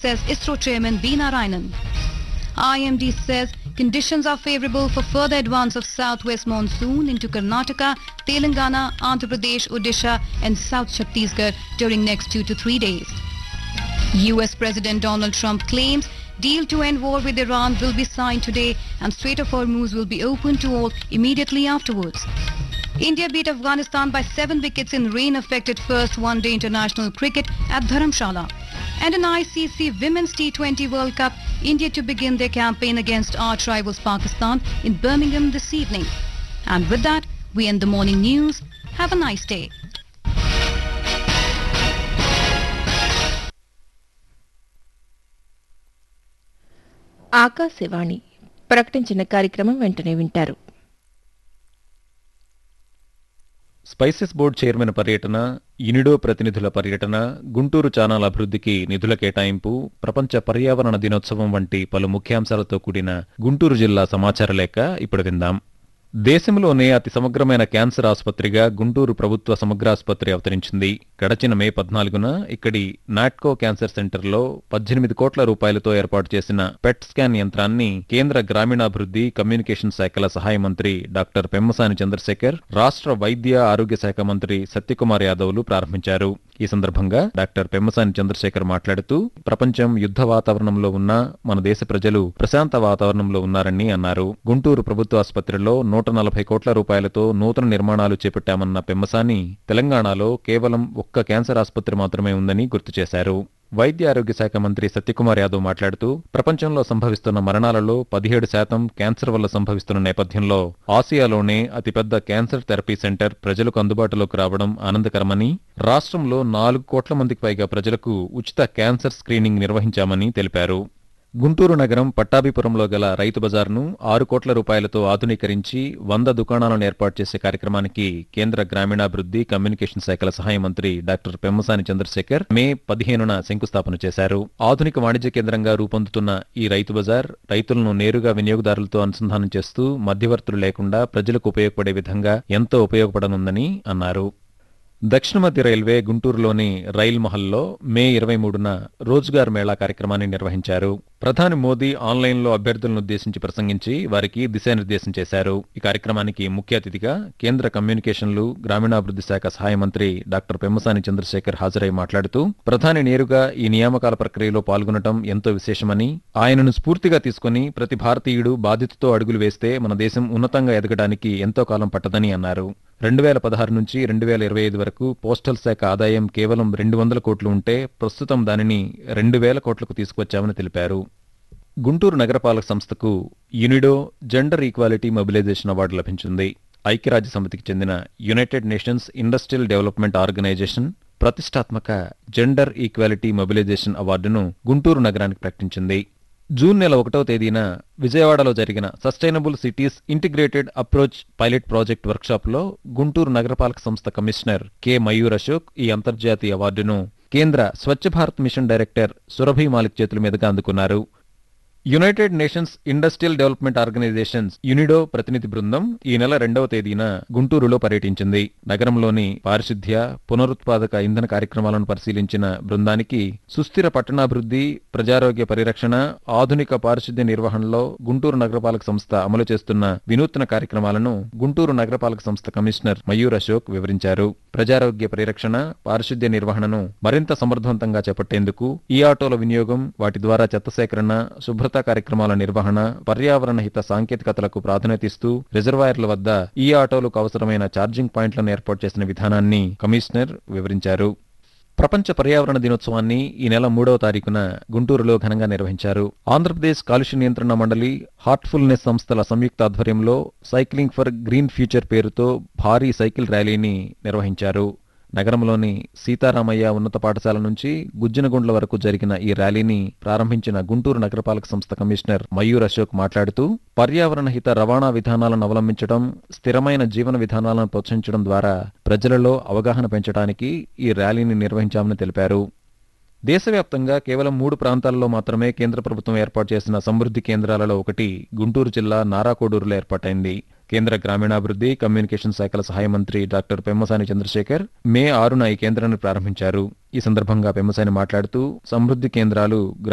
says ISRO chairman B. Narayanan. IMD says conditions are favorable for further advance of southwest monsoon into Karnataka, Telangana, Andhra Pradesh, Odisha and South Chhattisgarh during next two to three days. US President Donald Trump claims deal to end war with Iran will be signed today and Strait of Hormuz will be open to all immediately afterwards. India beat Afghanistan by seven wickets in rain-affected first one-day international cricket at Dharamshala. And in ICC Women's T20 World Cup, India to begin their campaign against arch rivals Pakistan in Birmingham this evening. And with that, we end the morning news. Have a nice day. Akashvani ప్రకటించిన కార్యక్రమం వెంటనే వింటారు spices board chairman పర్యటన ఇనిడో ప్రతినిధుల పర్యటన Guntur channel అభివృద్ధికి నిధుల కేటాయింపు ప్రపంచ పర్యావరణ దినోత్సవం వంటి పలు ముఖ్యాంశాలతో కూడిన గుంటూరు జిల్లా సమాచార లేఖ ఇప్పుడు విందాం దేశంలోనే అతి సమగ్రమైన క్యాన్సర్ ఆసుపత్రిగా గుంటూరు ప్రభుత్వ సమగ్రాసుపత్రి అవతరించింది గడచిన మే పద్నాలుగున ఇక్కడి నాట్కో క్యాన్సర్ సెంటర్లో పద్దెనిమిది కోట్ల రూపాయలతో ఏర్పాటు చేసిన పెట్ స్కాన్ యంత్రాన్ని కేంద్ర గ్రామీణాభివృద్ధి కమ్యూనికేషన్ శాఖల సహాయ మంత్రి డాక్టర్ పెమ్మసాని చంద్రశేఖర్ రాష్ట్ర వైద్య ఆరోగ్య శాఖ మంత్రి సత్యకుమార్ యాదవ్లు ప్రారంభించారు ఈ సందర్భంగా డాక్టర్ పెమ్మసాని చంద్రశేఖర్ మాట్లాడుతూ ప్రపంచం యుద్ధ వాతావరణంలో ఉన్నా మన దేశ ప్రజలు ప్రశాంత వాతావరణంలో ఉన్నారని అన్నారు గుంటూరు ప్రభుత్వ ఆసుపత్రిలో నూట నలభై కోట్ల రూపాయలతో నూతన నిర్మాణాలు చేపట్టామన్న పెమ్మసాని తెలంగాణలో కేవలం ఒక్క క్యాన్సర్ ఆసుపత్రి మాత్రమే ఉందని గుర్తు చేశారు వైద్య ఆరోగ్య శాఖ మంత్రి సత్యకుమార్ యాదవ్ మాట్లాడుతూ ప్రపంచంలో సంభవిస్తున్న మరణాలలో పదిహేడు శాతం క్యాన్సర్ వల్ల సంభవిస్తున్న నేపథ్యంలో ఆసియాలోనే అతిపెద్ద క్యాన్సర్ థెరపీ సెంటర్ ప్రజలకు అందుబాటులోకి రావడం ఆనందకరమని రాష్ట్రంలో నాలుగు కోట్ల మందికి పైగా ప్రజలకు ఉచిత క్యాన్సర్ స్క్రీనింగ్ నిర్వహించామని తెలిపారు గుంటూరు నగరం పట్టాభిపురంలో గల రైతు బజార్ను ఆరు కోట్ల రూపాయలతో ఆధునీకరించి వంద దుకాణాలను ఏర్పాటు చేసే కార్యక్రమానికి కేంద్ర గ్రామీణాభివృద్ధి కమ్యూనికేషన్ శాఖల సహాయ మంత్రి డాక్టర్ పెమ్మసాని చంద్రశేఖర్ మే పదిహేనున శంకుస్థాపన చేశారు ఆధునిక వాణిజ్య కేంద్రంగా రూపొందుతున్న ఈ రైతు బజార్ రైతులను నేరుగా వినియోగదారులతో అనుసంధానం చేస్తూ మధ్యవర్తులు లేకుండా ప్రజలకు ఉపయోగపడే విధంగా ఎంతో ఉపయోగపడనుందని అన్నారు దక్షిణ మధ్య రైల్వే గుంటూరులోని రైల్ మహల్లో మే ఇరవై మూడున రోజ్గార్ మేళా కార్యక్రమాన్ని నిర్వహించారు ప్రధాని మోదీ ఆన్లైన్లో అభ్యర్థులను ఉద్దేశించి ప్రసంగించి వారికి దిశానిర్దేశం చేశారు ఈ కార్యక్రమానికి ముఖ్య అతిథిగా కేంద్ర కమ్యూనికేషన్లు గ్రామీణాభివృద్ధి శాఖ సహాయ మంత్రి డాక్టర్ పెమ్మసాని చంద్రశేఖర్ హాజరై మాట్లాడుతూ ప్రధాని నేరుగా ఈ నియామకాల ప్రక్రియలో పాల్గొనడం ఎంతో విశేషమని ఆయనను స్ఫూర్తిగా తీసుకుని ప్రతి భారతీయుడు బాధ్యతతో అడుగులు వేస్తే మన దేశం ఉన్నతంగా ఎదగడానికి ఎంతో కాలం పట్టదని అన్నారు రెండు వేల పదహారు నుంచి రెండు వేల ఇరవై ఐదు వరకు పోస్టల్ శాఖ ఆదాయం కేవలం రెండు వందల కోట్లు ఉంటే ప్రస్తుతం దానిని రెండు వేల కోట్లకు తీసుకువచ్చామని తెలిపారు గుంటూరు నగరపాలక సంస్థకు UNIDO gender equality mobilization award లభించింది ఐక్యరాజ్య సమితికి చెందిన United Nations Industrial Development Organization ప్రతిష్టాత్మక జెండర్ ఈక్వాలిటీ మొబిలైజేషన్ అవార్డును గుంటూరు నగరానికి ప్రకటించింది జూన్ నెల ఒకటవ తేదీన విజయవాడలో జరిగిన sustainable cities integrated approach pilot project వర్క్షాప్లో గుంటూరు నగరపాలక సంస్థ కమిషనర్ కె మయూర్ అశోక్ ఈ అంతర్జాతీయ అవార్డును కేంద్ర స్వచ్ఛ భారత్ మిషన్ డైరెక్టర్ సురభి మాలిక్ చేతుల మీదుగా అందుకున్నారు United Nations Industrial Development Organizations UNIDO ప్రతినిధి బృందం ఈ నెల రెండవ తేదీన గుంటూరులో పర్యటించింది నగరంలోని పారిశుద్ధ్య పునరుత్పాదక ఇంధన కార్యక్రమాలను పరిశీలించిన బృందానికి సుస్థిర పట్టణాభివృద్ధి ప్రజారోగ్య పరిరక్షణ ఆధునిక పారిశుద్ధ్య నిర్వహణలో గుంటూరు నగరపాలక సంస్థ అమలు చేస్తున్న వినూత్న కార్యక్రమాలను గుంటూరు నగరపాలక సంస్థ కమిషనర్ మయూర్ అశోక్ వివరించారు ప్రజారోగ్య పరిరక్షణ పారిశుద్ధ్య నిర్వహణను మరింత సమర్థవంతంగా చేపట్టేందుకు ఈ ఆటోల వినియోగం వాటి ద్వారా చెత్త సేకరణ శుభ్రత కార్యక్రమాల నిర్వహణ పర్యావరణ హిత సాంకేతికతలకు ప్రాధాన్యత ఇస్తూ రిజర్వాయర్ల వద్ద ఈ ఆటోలకు అవసరమైన ఛార్జింగ్ పాయింట్లను ఏర్పాటు చేసిన విధానాన్ని కమిషనర్ వివరించారు ప్రపంచ పర్యావరణ దినోత్సవాన్ని ఈ నెల మూడవ తారీఖున గుంటూరులో ఘనంగా నిర్వహించారు ఆంధ్రప్రదేశ్ కాలుష్య నియంత్రణ మండలి హార్ట్ఫుల్నెస్ సంస్థల సంయుక్త ఆధ్వర్యంలో సైక్లింగ్ ఫర్ గ్రీన్ ఫ్యూచర్ పేరుతో భారీ సైకిల్ ర్యాలీని నిర్వహించారు నగరంలోని సీతారామయ్య ఉన్నత పాఠశాల నుంచి గుజ్జనగుండ్ల వరకు జరిగిన ఈ ర్యాలీని ప్రారంభించిన గుంటూరు నగరపాలక సంస్థ కమిషనర్ మయూర్ అశోక్ మాట్లాడుతూ పర్యావరణ హిత రవాణా విధానాలను అవలంబించడం స్థిరమైన జీవన విధానాలను ప్రోత్సహించడం ద్వారా ప్రజలలో అవగాహన పెంచడానికి ఈ ర్యాలీని నిర్వహించామని తెలిపారు దేశవ్యాప్తంగా కేవలం మూడు ప్రాంతాల్లో మాత్రమే కేంద్ర ప్రభుత్వం ఏర్పాటు చేసిన సమృద్ధి కేంద్రాలలో ఒకటి గుంటూరు జిల్లా నారాకోడూరులో ఏర్పాటైంది కేంద్ర గ్రామీణాభివృద్ధి కమ్యూనికేషన్ శాఖల సహాయ మంత్రి డాక్టర్ పెమ్మసాని చంద్రశేఖర్ మే ఆరున ఈ కేంద్రాన్ని ప్రారంభించారు ఈ సందర్భంగా పెమ్మసాని మాట్లాడుతూ సమృద్ధి కేంద్రాలు